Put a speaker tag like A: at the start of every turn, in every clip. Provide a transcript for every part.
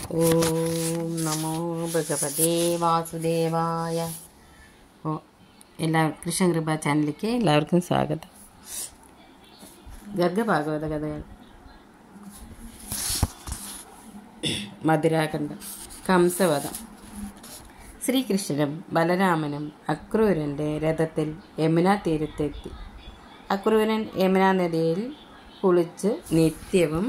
A: ഓം നമോ ഭഗവതേ വാസുദേവായ ഓ എല്ലാ കൃഷ്ണകൃപ ചാനലിലേക്ക് എല്ലാവർക്കും സ്വാഗതം ഗർഗഭാഗവത കഥകൾ മധുരാഖണ്ഡം കംസവധം ശ്രീകൃഷ്ണനും ബലരാമനും അക്രൂരൻ്റെ രഥത്തിൽ യമുന തീരത്തെത്തി അക്രൂരൻ യമുനാ നദിയിൽ കുളിച്ച് നിത്യവും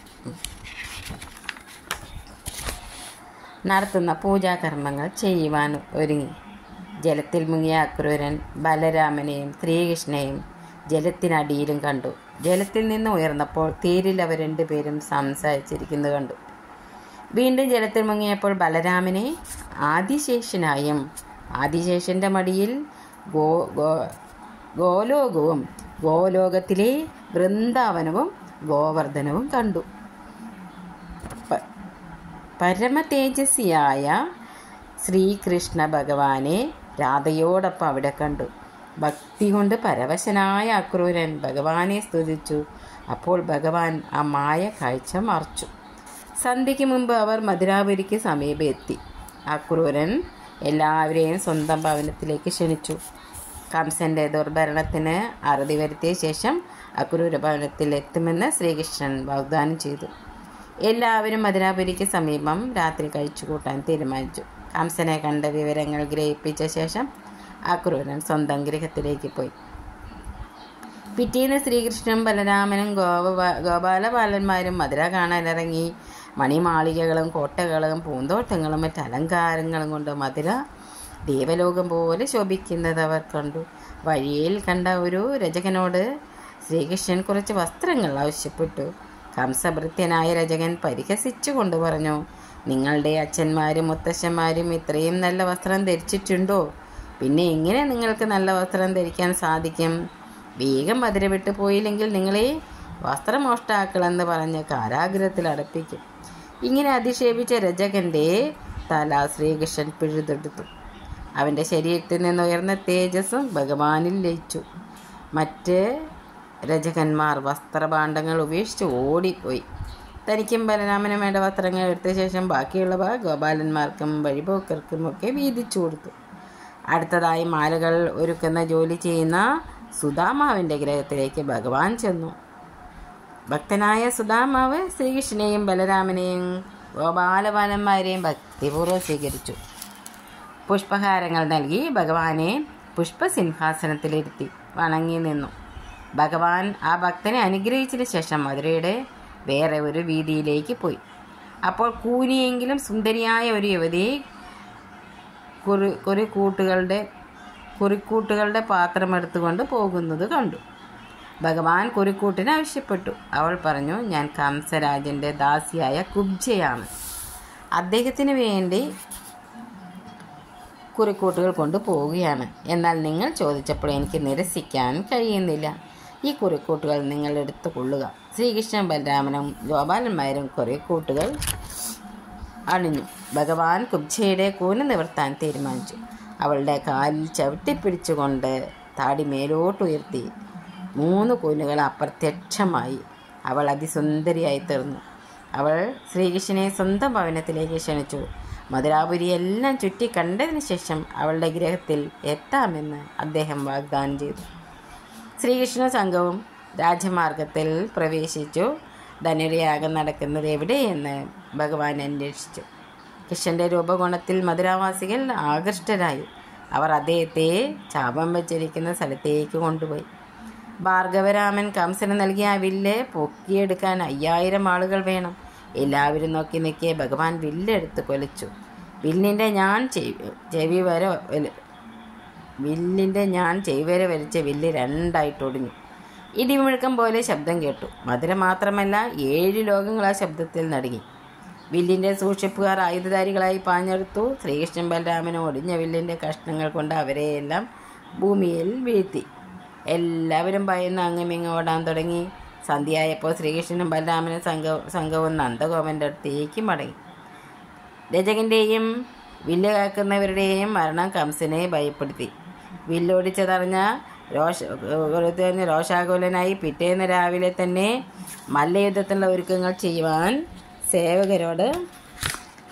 A: നടത്തുന്ന പൂജാകർമ്മങ്ങൾ ചെയ്യുവാൻ ഒരുങ്ങി ജലത്തിൽ മുങ്ങിയ അക്രൂരൻ ബലരാമനെയും ശ്രീകൃഷ്ണനെയും ജലത്തിനടിയിലും കണ്ടു ജലത്തിൽ നിന്ന് ഉയർന്നപ്പോൾ തീരിൽ അവർ രണ്ടുപേരും സംസാരിച്ചിരിക്കുന്നത് കണ്ടു വീണ്ടും ജലത്തിൽ മുങ്ങിയപ്പോൾ ബലരാമനെ ആദിശേഷനായും ആദിശേഷന്റെ മടിയിൽ ഗോ ഗോ ഗോലോകവും ഗോലോകത്തിലെ വൃന്ദാവനവും ഗോവർദ്ധനവും കണ്ടു പ- പരമ തേജസ്വിയായ ശ്രീകൃഷ്ണ ഭഗവാനെ രാധയോടൊപ്പം അവിടെ കണ്ടു ഭക്തി കൊണ്ട് പരവശനായ അക്രൂരൻ ഭഗവാനെ സ്തുതിച്ചു അപ്പോൾ ഭഗവാൻ ആ മായ കാഴ്ച മറച്ചു സന്ധ്യയ്ക്ക് മുമ്പ് അവർ മധുരാപുരിക്ക് സമീപം എത്തി അക്രൂരൻ എല്ലാവരെയും സ്വന്തം ഭവനത്തിലേക്ക് ക്ഷണിച്ചു കംസന്റെ ദുർഭരണത്തിന് അറുതി വരുത്തിയ ശേഷം അക്രൂര ഭവനത്തിൽ എത്തുമെന്ന് ശ്രീകൃഷ്ണൻ വാഗ്ദാനം ചെയ്തു എല്ലാവരും മധുരാപുരിക്ക് സമീപം രാത്രി കഴിച്ചു കൂട്ടാൻ തീരുമാനിച്ചു കംസനെ കണ്ട വിവരങ്ങൾ ഗ്രഹിപ്പിച്ച ശേഷം അക്രൂരൻ സ്വന്തം ഗൃഹത്തിലേക്ക് പോയി പിറ്റേന്ന് ശ്രീകൃഷ്ണനും ബലരാമനും ഗോപ ഗോപാലപാലന്മാരും മധുര കാണാനിറങ്ങി മണിമാളികകളും കോട്ടകളും പൂന്തോട്ടങ്ങളും മറ്റ് അലങ്കാരങ്ങളും കൊണ്ട് മധുര ദേവലോകം പോലെ ശോഭിക്കുന്നത് അവർ കണ്ടു വഴിയിൽ കണ്ട ഒരു രചകനോട് ശ്രീകൃഷ്ണൻ കുറച്ച് വസ്ത്രങ്ങൾ ആവശ്യപ്പെട്ടു കംസഭൃത്യനായ രചകൻ പരിഹസിച്ചു കൊണ്ട് പറഞ്ഞു നിങ്ങളുടെ അച്ഛന്മാരും മുത്തശ്ശന്മാരും ഇത്രയും നല്ല വസ്ത്രം ധരിച്ചിട്ടുണ്ടോ പിന്നെ എങ്ങനെ നിങ്ങൾക്ക് നല്ല വസ്ത്രം ധരിക്കാൻ സാധിക്കും വേഗം മധുര വിട്ടു പോയില്ലെങ്കിൽ നിങ്ങളെ വസ്ത്രമോഷ്ടാക്കളെന്ന് പറഞ്ഞ് കാരാഗ്രഹത്തിൽ അടപ്പിക്കും ഇങ്ങനെ അധിക്ഷേപിച്ച രചകന്റെ തല ശ്രീകൃഷ്ണൻ പിഴുതെടുത്തു അവൻ്റെ ശരീരത്തിൽ നിന്ന് ഉയർന്ന തേജസ്സും ഭഗവാനിൽ ലയിച്ചു മറ്റ് രചകന്മാർ വസ്ത്രഭാണ്ഡങ്ങൾ ഉപേക്ഷിച്ച് ഓടിപ്പോയി തനിക്കും ബലരാമനും വേണ്ട വസ്ത്രങ്ങൾ എടുത്ത ശേഷം ബാക്കിയുള്ളവ ഗോപാലന്മാർക്കും വഴിപോക്കർക്കും ഒക്കെ വീതിച്ചു കൊടുത്തു അടുത്തതായി മാലകൾ ഒരുക്കുന്ന ജോലി ചെയ്യുന്ന സുധാമാവിൻ്റെ ഗ്രഹത്തിലേക്ക് ഭഗവാൻ ചെന്നു ഭക്തനായ സുധാമാവ് ശ്രീകൃഷ്ണനെയും ബലരാമനെയും ഗോപാലപാലന്മാരെയും ഭക്തിപൂർവ്വം സ്വീകരിച്ചു പുഷ്പഹാരങ്ങൾ നൽകി ഭഗവാനെ പുഷ്പസിംഹാസനത്തിലിരുത്തി വണങ്ങി നിന്നു ഭഗവാൻ ആ ഭക്തനെ അനുഗ്രഹിച്ചതിന് ശേഷം മധുരയുടെ വേറെ ഒരു വീതിയിലേക്ക് പോയി അപ്പോൾ കൂനിയെങ്കിലും സുന്ദരിയായ ഒരു യുവതി കുറി കുറിക്കൂട്ടുകളുടെ കുറിക്കൂട്ടുകളുടെ പാത്രം എടുത്തുകൊണ്ട് പോകുന്നത് കണ്ടു ഭഗവാൻ കുറിക്കൂട്ടിന് ആവശ്യപ്പെട്ടു അവൾ പറഞ്ഞു ഞാൻ കംസരാജൻ്റെ ദാസിയായ കുബ്ജയാണ് അദ്ദേഹത്തിന് വേണ്ടി കുറിക്കൂട്ടുകൾ കൊണ്ട് പോവുകയാണ് എന്നാൽ നിങ്ങൾ ചോദിച്ചപ്പോൾ എനിക്ക് നിരസിക്കാൻ കഴിയുന്നില്ല ഈ കുറിക്കൂട്ടുകൾ നിങ്ങൾ എടുത്തു കൊള്ളുക ശ്രീകൃഷ്ണൻ ബലരാമനും ഗോപാലന്മാരും കുറിക്കൂട്ടുകൾ അണിഞ്ഞു ഭഗവാൻ കുബ്ജയുടെ കൂന നിവർത്താൻ തീരുമാനിച്ചു അവളുടെ കാലിൽ ചവിട്ടിപ്പിടിച്ചുകൊണ്ട് താടി മേലോട്ടുയർത്തി മൂന്ന് കൂനുകൾ അപ്രത്യക്ഷമായി അവൾ അതിസുന്ദരിയായി തീർന്നു അവൾ ശ്രീകൃഷ്ണനെ സ്വന്തം ഭവനത്തിലേക്ക് ക്ഷണിച്ചു മധുരാപുരി എല്ലാം ചുറ്റി കണ്ടതിന് ശേഷം അവളുടെ ഗ്രഹത്തിൽ എത്താമെന്ന് അദ്ദേഹം വാഗ്ദാനം ചെയ്തു ശ്രീകൃഷ്ണ സംഘവും രാജമാർഗത്തിൽ പ്രവേശിച്ചു ധനുരയാഗം നടക്കുന്നത് എവിടെയെന്ന് ഭഗവാൻ അന്വേഷിച്ചു കൃഷ്ണന്റെ രൂപഗുണത്തിൽ മധുരാവാസികൾ ആകൃഷ്ടരായി അവർ അദ്ദേഹത്തെ ചാപം വെച്ചിരിക്കുന്ന സ്ഥലത്തേക്ക് കൊണ്ടുപോയി ഭാർഗവരാമൻ കംസന് നൽകിയ ആ വില്ല് പൊക്കിയെടുക്കാൻ അയ്യായിരം ആളുകൾ വേണം എല്ലാവരും നോക്കി നിൽക്കെ ഭഗവാൻ വില്ലെടുത്ത് കൊലിച്ചു വില്ലിൻ്റെ ഞാൻ ചെവി ചെവി വരെ വലി- വില്ലിൻ്റെ ഞാൻ ചെവി വരെ വലിച്ച വില്ല് രണ്ടായിട്ടൊടിഞ്ഞു ഇടിമുഴക്കം പോലെ ശബ്ദം കേട്ടു മധുര മാത്രമല്ല ഏഴ് ലോകങ്ങൾ ആ ശബ്ദത്തിൽ നടുങ്ങി വില്ലിൻ്റെ സൂക്ഷിപ്പുകാർ ആയുധധാരികളായി പാഞ്ഞെടുത്തു ശ്രീകൃഷ്ണൻ ബലരാമനും ഒടിഞ്ഞ വില്ലിൻ്റെ കഷ്ണങ്ങൾ കൊണ്ട് അവരെയെല്ലാം ഭൂമിയിൽ വീഴ്ത്തി എല്ലാവരും ഭയന്ന് അങ്ങുമിങ്ങ് ഓടാൻ തുടങ്ങി സന്ധ്യയായപ്പോൾ ശ്രീകൃഷ്ണനും ബലരാമനും സംഘ സംഘവും നന്ദഗോപൻ്റെ അടുത്തേക്ക് മടങ്ങി രജകൻ്റെയും വില്ല് കാക്കുന്നവരുടെയും മരണം കംസനെ ഭയപ്പെടുത്തി വില്ലോടിച്ചതറിഞ്ഞ രോഷ ഒരുത്തന് രോഷാകുലനായി പിറ്റേന്ന് രാവിലെ തന്നെ മല്ലയുദ്ധത്തിനുള്ള ഒരുക്കങ്ങൾ ചെയ്യുവാൻ സേവകരോട്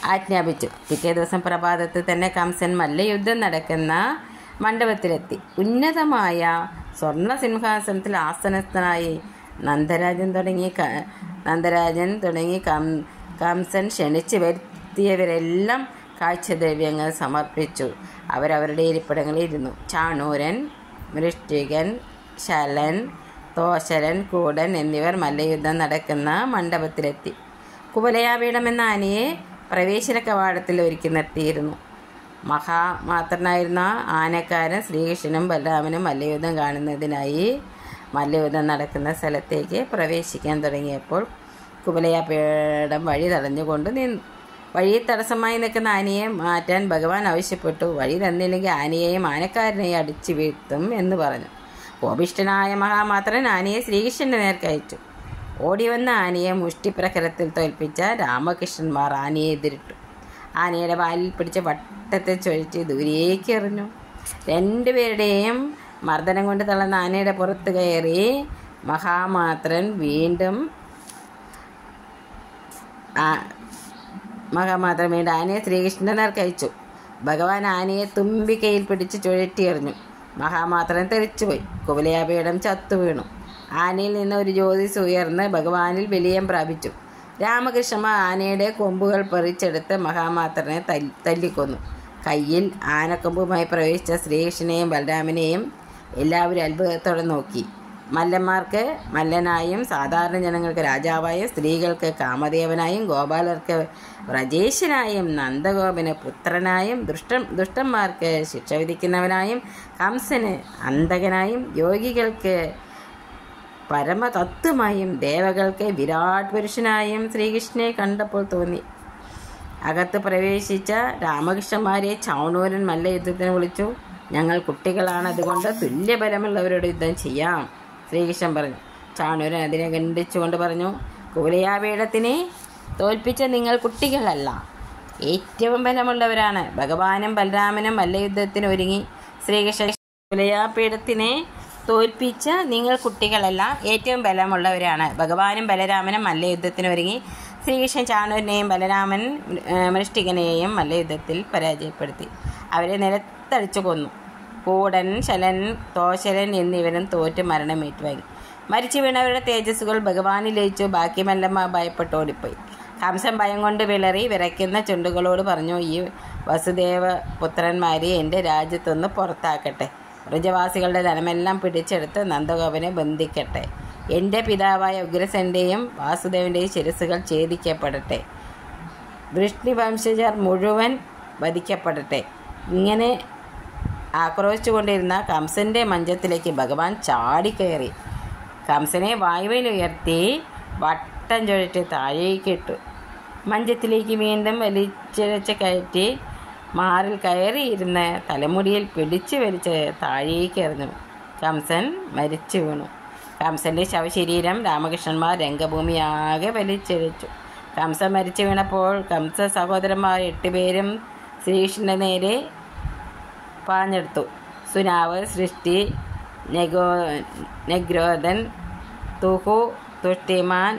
A: ആജ്ഞാപിച്ചു പിറ്റേ ദിവസം പ്രഭാതത്തിൽ തന്നെ കംസൻ മല്ലയുദ്ധം നടക്കുന്ന മണ്ഡപത്തിലെത്തി ഉന്നതമായ സ്വർണ്ണ സിംഹാസനത്തിൽ ആസനസ്ഥനായി നന്ദരാജൻ തുടങ്ങി ക- നന്ദരാജൻ തുടങ്ങി കം കംസൻ ക്ഷണിച്ചു വരുത്തിയവരെല്ലാം കാഴ്ചദ്രവ്യങ്ങൾ സമർപ്പിച്ചു അവരവരുടെ ഇരിപ്പിടങ്ങളിൽ ഇരുന്നു ചാണൂരൻ മൃഷ്ടികൻ ശലൻ തോശരൻ കൂടൻ എന്നിവർ മല്ലയുദ്ധം നടക്കുന്ന മണ്ഡപത്തിലെത്തി കുവലയാപീഠം എന്ന ആനയെ പ്രവേശന കവാടത്തിൽ ഒരുക്കി നിർത്തിയിരുന്നു മഹാമാത്രനായിരുന്ന ആനക്കാരൻ ശ്രീകൃഷ്ണനും ബലരാമനും മല്ലയുദ്ധം കാണുന്നതിനായി മല്ലയുദ്ധം നടക്കുന്ന സ്ഥലത്തേക്ക് പ്രവേശിക്കാൻ തുടങ്ങിയപ്പോൾ കുവലയാപീഠം വഴി തടഞ്ഞുകൊണ്ട് നിന്നു വഴിയിൽ തടസ്സമായി നിൽക്കുന്ന ആനയെ മാറ്റാൻ ഭഗവാൻ ആവശ്യപ്പെട്ടു വഴി തന്നില്ലെങ്കിൽ ആനയെയും ആനക്കാരനെയും അടിച്ചു വീഴ്ത്തും എന്ന് പറഞ്ഞു കോപിഷ്ഠനായ മഹാമാത്രൻ ആനയെ ശ്രീകൃഷ്ണന്റെ നേർക്ക് അയച്ചു ഓടി വന്ന ആനയെ മുഷ്ടിപ്രഹരത്തിൽ തോൽപ്പിച്ച രാമകൃഷ്ണന്മാർ ആനയെ എതിരിട്ടു ആനയുടെ വാലിൽ പിടിച്ച് വട്ടത്തെ ചൊഴിച്ച് ദൂരേക്ക് എറിഞ്ഞു രണ്ടുപേരുടെയും മർദ്ദനം കൊണ്ട് തളർന്ന ആനയുടെ പുറത്ത് കയറി മഹാമാത്രൻ വീണ്ടും ആ- മഹാമാത്രം വീണ്ടും ആനയെ ശ്രീകൃഷ്ണന്റെ നേർക്ക് അയച്ചു ഭഗവാൻ ആനയെ തുമ്പിക്കൈയിൽ പിടിച്ച് ചുഴറ്റിയെറിഞ്ഞു മഹാമാത്രൻ തെറിച്ചുപോയി കുവലയാപീഠം ചത്തു വീണു ആനയിൽ നിന്ന് ഒരു ജ്യോതിസ് ഉയർന്ന് ഭഗവാനിൽ വിലയം പ്രാപിച്ചു രാമകൃഷ്ണ ആനയുടെ കൊമ്പുകൾ പറിച്ചെടുത്ത് മഹാമാത്രനെ തല്ലി തല്ലിക്കൊന്നു കയ്യിൽ ആനക്കൊമ്പുമായി പ്രവേശിച്ച ശ്രീകൃഷ്ണനെയും ബലരാമനെയും എല്ലാവരും അത്ഭുതത്തോടെ നോക്കി മല്ലന്മാർക്ക് മല്ലനായും സാധാരണ ജനങ്ങൾക്ക് രാജാവായും സ്ത്രീകൾക്ക് കാമദേവനായും ഗോപാലർക്ക് വ്രജേശനായും നന്ദഗോപന് പുത്രനായും ദുഷ്ട ദുഷ്ടന്മാർക്ക് ശിക്ഷ വിധിക്കുന്നവനായും കംസന് അന്തകനായും യോഗികൾക്ക് പരമതത്വമായും ദേവകൾക്ക് വിരാട് പുരുഷനായും ശ്രീകൃഷ്ണനെ കണ്ടപ്പോൾ തോന്നി അകത്ത് പ്രവേശിച്ച രാമകൃഷ്ണന്മാരെ ചാവണൂരൻ മല്ലയുദ്ധത്തിന് വിളിച്ചു ഞങ്ങൾ കുട്ടികളാണ് അതുകൊണ്ട് തുല്യബലമുള്ളവരോട് യുദ്ധം ചെയ്യാം ശ്രീകൃഷ്ണൻ പറഞ്ഞു ചാണൂരൻ അതിനെ ഖണ്ഡിച്ചുകൊണ്ട് പറഞ്ഞു കുവലയാപീഠത്തിനെ തോൽപ്പിച്ച നിങ്ങൾ കുട്ടികളല്ല ഏറ്റവും ബലമുള്ളവരാണ് ഭഗവാനും ബലരാമനും മല്ലയുദ്ധത്തിന് ഒരുങ്ങി ശ്രീകൃഷ്ണ കുവലയാപീഠത്തിനെ തോൽപ്പിച്ച നിങ്ങൾ കുട്ടികളല്ല ഏറ്റവും ബലമുള്ളവരാണ് ഭഗവാനും ബലരാമനും മല്ലയുദ്ധത്തിന് ഒരുങ്ങി ശ്രീകൃഷ്ണൻ ചാണൂരിനെയും ബലരാമൻ ഏഹ്, മൃഷ്ടികനെയും മല്ലയുദ്ധത്തിൽ പരാജയപ്പെടുത്തി അവരെ നിലത്തടിച്ചു കൊന്നു കൂടൻ ശലൻ തോശരൻ എന്നിവരും തോറ്റ് മരണം ഏറ്റുവാങ്ങി മരിച്ചു വീണവരുടെ തേജസ്സുകൾ ഭഗവാനിൽ ലയിച്ചു ബാക്കി മല്ലമ്മ ഭയപ്പെട്ട് ഓടിപ്പോയി കംസൻ ഭയം കൊണ്ട് വിളറി വിറയ്ക്കുന്ന ചുണ്ടുകളോട് പറഞ്ഞു ഈ വസുദേവ പുത്രന്മാരെ എൻ്റെ രാജ്യത്തുനിന്ന് പുറത്താക്കട്ടെ വ്രജവാസികളുടെ ധനമെല്ലാം പിടിച്ചെടുത്ത് നന്ദഗോപനെ ബന്ധിക്കട്ടെ എൻ്റെ പിതാവായ ഉഗ്രസൻ്റെയും വാസുദേവൻ്റെയും ശിരസുകൾ ഛേദിക്കപ്പെടട്ടെ വൃഷ്ണിവംശജർ മുഴുവൻ വധിക്കപ്പെടട്ടെ ഇങ്ങനെ ആക്രോശിച്ചുകൊണ്ടിരുന്ന കംസന്റെ മഞ്ചത്തിലേക്ക് ഭഗവാൻ ചാടിക്കയറി കംസനെ വായുവിൽ ഉയർത്തി വട്ടം ചുഴറ്റി താഴേക്കിട്ടു മഞ്ചത്തിലേക്ക് വീണ്ടും വലിച്ചിഴച്ച് കയറ്റി മാറിൽ കയറിയിരുന്ന് തലമുടിയിൽ പിടിച്ചു വലിച്ച് താഴേക്ക് എറിഞ്ഞു കംസൻ മരിച്ചു വീണു കംസന്റെ ശവശരീരം രാമകൃഷ്ണന്മാർ രംഗഭൂമിയാകെ വലിച്ചിഴച്ചു കംസൻ മരിച്ചു വീണപ്പോൾ കംസ സഹോദരന്മാർ എട്ടുപേരും ശ്രീകൃഷ്ണന്റെ നേരെ പാഞ്ഞെടുത്തു സുനാവ് സൃഷ്ടി നെഗോ നെഗ്രോധൻ തുഹു തുഷ്ടിമാൻ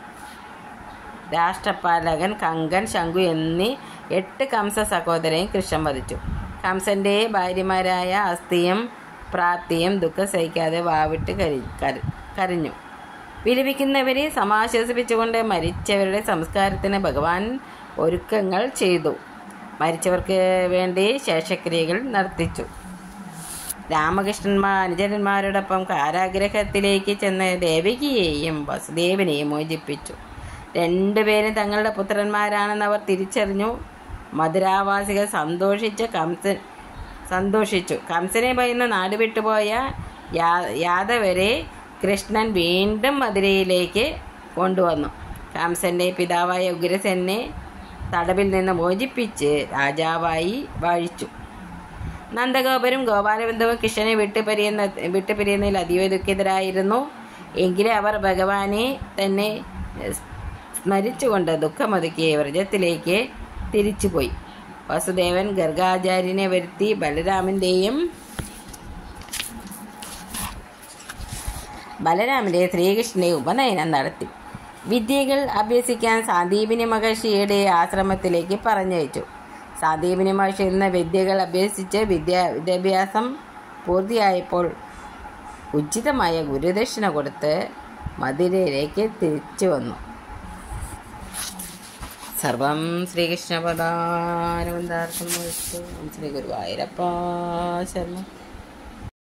A: രാഷ്ട്രപാലകൻ കങ്കൻ ശങ്കു എന്നീ എട്ട് കംസ സഹോദരയും കൃഷ്ണൻ വധിച്ചു കംസന്റെ ഭാര്യമാരായ അസ്ഥിയും പ്രാപ്തിയും ദുഃഖം സഹിക്കാതെ വാവിട്ട് കരി കര- കരഞ്ഞു വിലപിക്കുന്നവരെ സമാശ്വസിപ്പിച്ചുകൊണ്ട് മരിച്ചവരുടെ സംസ്കാരത്തിന് ഭഗവാൻ ഒരുക്കങ്ങൾ ചെയ്തു മരിച്ചവർക്ക് വേണ്ടി ശേഷക്രിയകൾ നടത്തിച്ചു രാമകൃഷ്ണന്മാർ അനുചരന്മാരോടൊപ്പം കാരാഗ്രഹത്തിലേക്ക് ചെന്ന് ദേവകിയെയും വസുദേവനെയും മോചിപ്പിച്ചു രണ്ടുപേരും തങ്ങളുടെ പുത്രന്മാരാണെന്ന് അവർ തിരിച്ചറിഞ്ഞു മധുരാവാസികൾ സന്തോഷിച്ച് കംസൻ സന്തോഷിച്ചു കംസനെ ഭയന്ന് നാട് വിട്ടുപോയ യാ യാദവരെ കൃഷ്ണൻ വീണ്ടും മധുരയിലേക്ക് കൊണ്ടുവന്നു കംസന്റെ പിതാവായ ഉഗ്രസെന്നെ തടവിൽ നിന്ന് മോചിപ്പിച്ച് രാജാവായി വാഴിച്ചു നന്ദഗോപരും ഗോപാലബന്ധവും കൃഷ്ണനെ വിട്ടുപിരിയുന്ന വിട്ടുപിരിയുന്നതിൽ അതീവ ദുഃഖിതരായിരുന്നു എങ്കിലും അവർ ഭഗവാനെ തന്നെ സ്മരിച്ചുകൊണ്ട് ദുഃഖമൊതുക്കി വ്രജത്തിലേക്ക് തിരിച്ചുപോയി വസുദേവൻ ഗർഗാചാര്യനെ വരുത്തി ബലരാമൻ്റെയും ബലരാമൻ്റെ ശ്രീകൃഷ്ണന്റെ ഉപനയനം നടത്തി വിദ്യകൾ അഭ്യസിക്കാൻ സാന്ദീപിനി മഹർഷിയുടെ ആശ്രമത്തിലേക്ക് പറഞ്ഞയച്ചു സാന്ദീപിനി മഹർഷി ഇന്ന് വിദ്യകൾ അഭ്യസിച്ച് വിദ്യാ വിദ്യാഭ്യാസം പൂർത്തിയായപ്പോൾ ഉചിതമായ ഗുരുദക്ഷിണ കൊടുത്ത് മധുരയിലേക്ക് തിരിച്ചു വന്നു സർവം ശ്രീകൃഷ്ണപദാരവിന്ദാർത്ഥം ശ്രീ ഗുരുവായൂരപ്പ ശർമ്മ